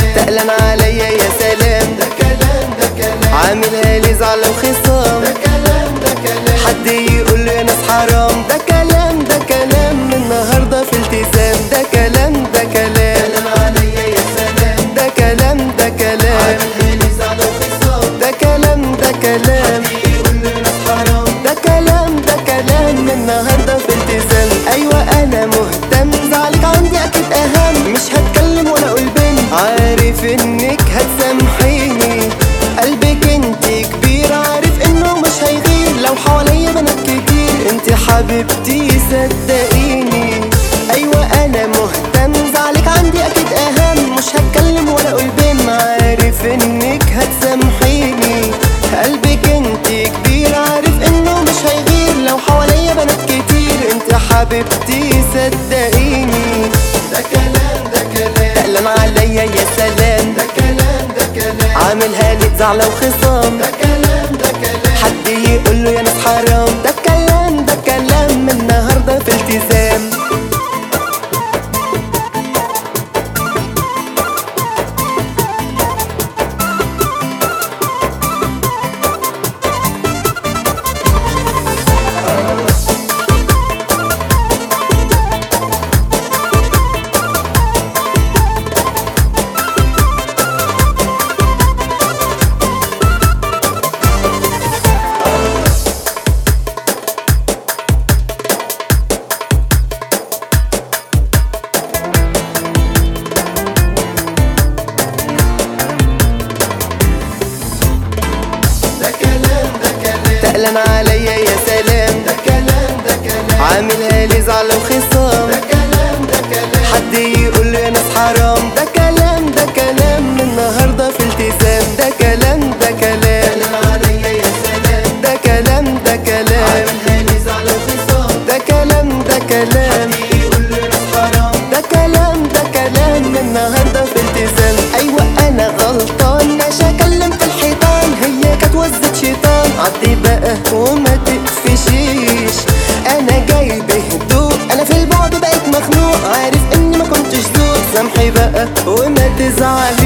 تقلن عليا يا سلام ده كلام ده كلام عاملها لي زعل وخصام ده كلام ده كلام حد يقول لي ناس حرام ده كلام ده كلام من النهارده في التزام ده كلام ده كلام كلام عليا يا سلام ده كلام ده كلام عامل لي زعل وخصام ده كلام ده كلام يقول لي ناس حرام ده كلام ده كلام من النهارده في التزام ايوه انا مهتم زعلك عندي اكيد اهم مش هتكلم ولا اقول بن عارف انك هتسامحيني قلبك انت كبير عارف انه مش هيغير لو حواليا بنات كتير انت حبيبتي صدقيني ايوه انا مهتم زعلك عندي اكيد اهم مش هتكلم ولا اقول بن عارف انك هتسامحيني قلبك انت كبير عارف انه مش هيغير لو حواليا بنات كتير انت حبيبتي صدقيني ده كلام ده كلام تقلن عليا يا سلام ده كلام ده كلام عاملها لي زعلة وخصام ده كلام ده كلام حد يقول له يا ناس حرام ده كلام ده كلام من النهارده في التزام ده كلام ده كلام تقلن عليا يا سلام ده كلام ده كلام عاملها لي زعلة وخصام ده كلام ده كلام حد يقول له يا ناس حرام ده كلام ده كلام من النهارده في التزام ده كلام ده كلام كلام عليا يا سلام ده كلام ده كلام عامل لي زعل وخصام ده كلام ده كلام يقول لي ناس حرام ده كلام ده كلام من النهارده في التزام ايوه انا غلطان ماشي اكلم في الحيطان هي كانت وزة شيطان عدي بقى وما تقفشيش انا جاي بهدوء انا في البعد بقيت مخنوق عارف اني ما كنتش ذوق سامحي بقى وما تزعليش